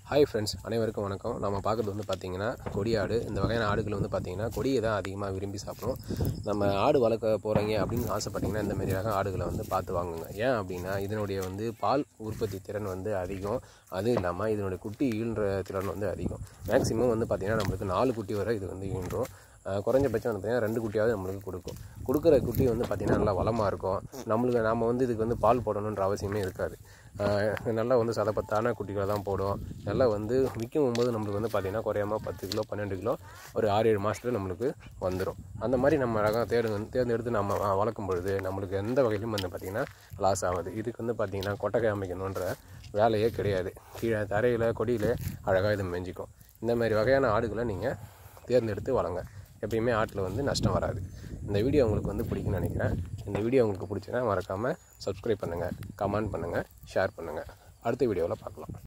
hi friends அனைவருக்கும் வணக்கம் நம்ம பார்க்குறது வந்து பார்த்திங்கன்னா கொடியாடு இந்த வகையான ஆடுகள் வந்து பார்த்திங்கன்னா கொடியை தான் அதிகமாக விரும்பி சாப்பிடும் நம்ம ஆடு வளர்க்க போகிறீங்க அப்படின்னு ஆசைப்பட்டீங்கன்னா இந்த மாதிரி ரக ஆடுகளை வந்து பார்த்து வாங்குங்க ஏன் அப்படின்னா இதனுடைய வந்து பால் உற்பத்தி திறன் வந்து அதிகம் அதுவும் இல்லாமல் இதனுடைய குட்டி ஈன்ற திறன் வந்து அதிகம் மேக்ஸிமம் வந்து பார்த்திங்கன்னா நம்மளுக்கு நாலு குட்டி வரை இது வந்து ஈன்றும் அஹ் குறைஞ்சபட்சம் வந்து பார்த்திங்கன்னா ரெண்டு குட்டியாவது நம்மளுக்கு கொடுக்கும் கொடுக்குற குட்டி வந்து பார்த்திங்கன்னா நல்லா வளமாக இருக்கும் நம்மளுக்கு நாம் வந்து இதுக்கு வந்து பால் போடணுன்ற அவசியமே இருக்காது அஹ் நல்லா வந்து சதப்பத்தான குட்டிகளை தான் போடும் நல்லா வந்து விற்கும் போது நம்மளுக்கு வந்து பார்த்திங்கன்னா குறையாம பத்து கிலோ பன்னெண்டு கிலோ ஒரு ஆறு ஏழு மாதத்துல நம்மளுக்கு வந்துடும் அந்த மாதிரி நம்ம ரகம் தேடு தேர்ந்தெடுத்து நம்ம வ- வளர்க்கும் பொழுது நம்மளுக்கு எந்த வகையிலும் வந்து பார்த்திங்கன்னா லாஸ் ஆகுது இதுக்கு வந்து பார்த்திங்கன்னா கொட்டகை அமைக்கணுன்ற வேலையே கிடையாது கீழே தரையில் கொடியில் அழகாக இது மெஞ்சிக்கும் இந்த மாதிரி வகையான ஆடுகளை நீங்கள் தேர்ந்தெடுத்து வளங்க எப்பயுமே ஆட்டில் வந்து நஷ்டம் வராது இந்த வீடியோ உங்களுக்கு வந்து பிடிக்கும்னு நினைக்கிறேன் இந்த வீடியோ உங்களுக்கு பிடிச்சதுன்னா மறக்காமல் சப்ஸ்கிரைப் பண்ணுங்கள் கமெண்ட் பண்ணுங்கள் ஷேர் பண்ணுங்கள் அடுத்த வீடியோவில் பார்க்கலாம்